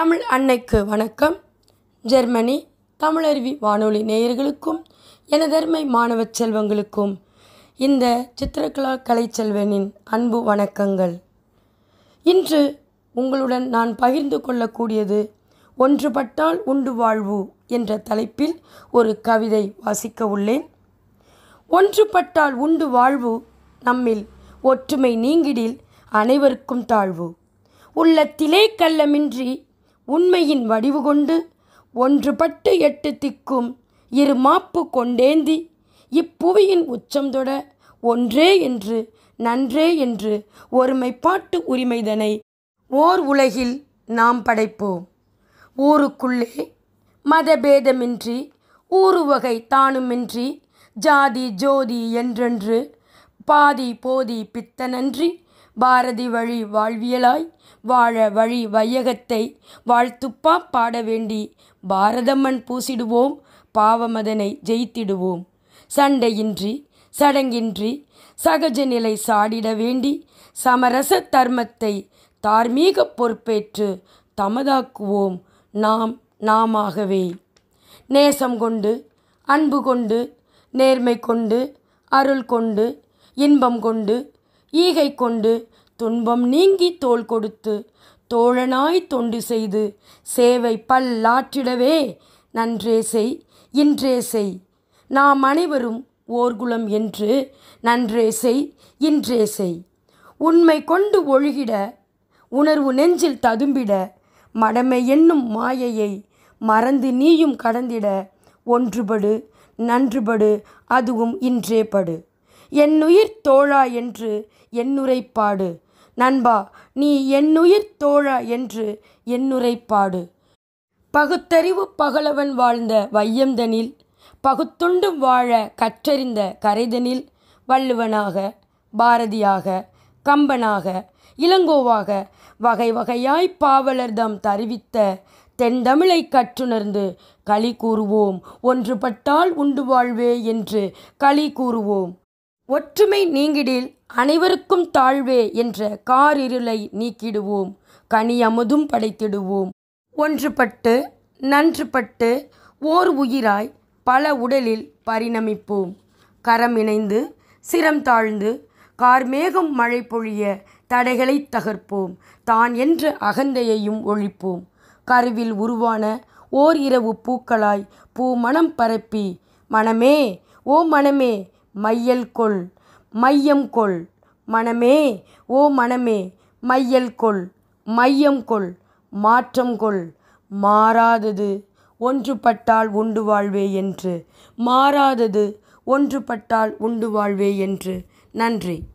தமிழ் அன்னைக்கு வணக்கம் ஜெர்மனி தமிழருவி வானொலி நேயர்களுக்கும் எனதருமை மாணவ செல்வங்களுக்கும் இந்த சித்திரகலா கலைச்செல்வனின் அன்பு வணக்கங்கள் இன்று உங்களுடன் நான் பகிர்ந்து கொள்ளக்கூடியது ஒன்றுபட்டால் உண்டு வாழ்வு என்ற தலைப்பில் ஒரு கவிதை வாசிக்க உள்ளேன் ஒன்றுபட்டால் உண்டு வாழ்வு நம்மில் ஒற்றுமை நீங்கிடில் அனைவருக்கும் தாழ்வு உள்ளத்திலே கள்ளமின்றி உண்மையின் வடிவு கொண்டு ஒன்றுபட்டு எட்டு திக்கும் இரு மாப்பு கொண்டேந்தி இப்புவியின் உச்சம் தொட ஒன்றே என்று நன்றே என்று ஒருமைப்பாட்டு உரிமைதனை ஓர் உலகில் நாம் படைப்போம் ஊருக்குள்ளே மதபேதமின்றி ஊருவகை தானுமின்றி ஜாதி ஜோதி என்றென்று பாதி போதி பித்தனன்றி பாரதி வழி வாழ்வியலாய் வாழ வழி வையகத்தை வாழ்த்துப்பா பாட வேண்டி பாரதம்மன் பூசிடுவோம் பாவமதனை ஜெயித்திடுவோம் சண்டையின்றி சடங்கின்றி சகஜ நிலை சாடிட வேண்டி சமரச தர்மத்தை தார்மீக பொறுப்பேற்று தமதாக்குவோம் நாம் நாமாகவே நேசம் கொண்டு அன்பு கொண்டு நேர்மை கொண்டு அருள் கொண்டு இன்பம் கொண்டு ஈகை கொண்டு துன்பம் நீங்கி தோள் கொடுத்து தோழனாய் தொண்டு செய்து சேவை பல்லாற்றிடவே நன்றே செய் இன்றே செய் நாம் அனைவரும் ஓர்குலம் என்று நன்றே செய் இன்றே செய் உண்மை கொண்டு ஒழுகிட உணர்வு நெஞ்சில் ததும்பிட மடமை என்னும் மாயையை மறந்து நீயும் கடந்திட ஒன்றுபடு நன்றுபடு அதுவும் இன்றே படு என்னுயிர் தோழா என்று என்னுரைப்பாடு நண்பா நீ என்னுயிர் தோழா என்று என்னுரைப்பாடு பகுத்தறிவு பகலவன் வாழ்ந்த வையந்தனில் பகுத்துண்டும் வாழ கற்றறிந்த கரைதனில் வள்ளுவனாக பாரதியாக கம்பனாக இளங்கோவாக வகை வகையாய் பாவலர்தம் தருவித்த தென்தமிழை கற்றுணர்ந்து களி கூறுவோம் ஒன்றுபட்டால் உண்டு வாழ்வே என்று களி கூறுவோம் ஒற்றுமை நீங்கிடில் அனைவருக்கும் தாழ்வே என்ற காரிருளை நீக்கிடுவோம் கனி அமுதும் படைத்திடுவோம் ஒன்றுபட்டு நன்றுபட்டு ஓர் உயிராய் பல உடலில் பரிணமிப்போம் கரம் இணைந்து சிரம் தாழ்ந்து கார்மேகம் மழை பொழிய தடைகளை தகர்ப்போம் தான் என்ற அகந்தையையும் ஒழிப்போம் கருவில் உருவான ஓர் இரவு பூக்களாய் பூ மனம் பரப்பி மனமே ஓ மனமே மையல் கொள் மையம் கொள் மனமே ஓ மனமே மையல் கொள் மையம் கொள் மாற்றம் கொள் மாறாதது ஒன்றுபட்டால் உண்டு வாழ்வே என்று மாறாதது ஒன்றுபட்டால் உண்டு வாழ்வே என்று நன்றி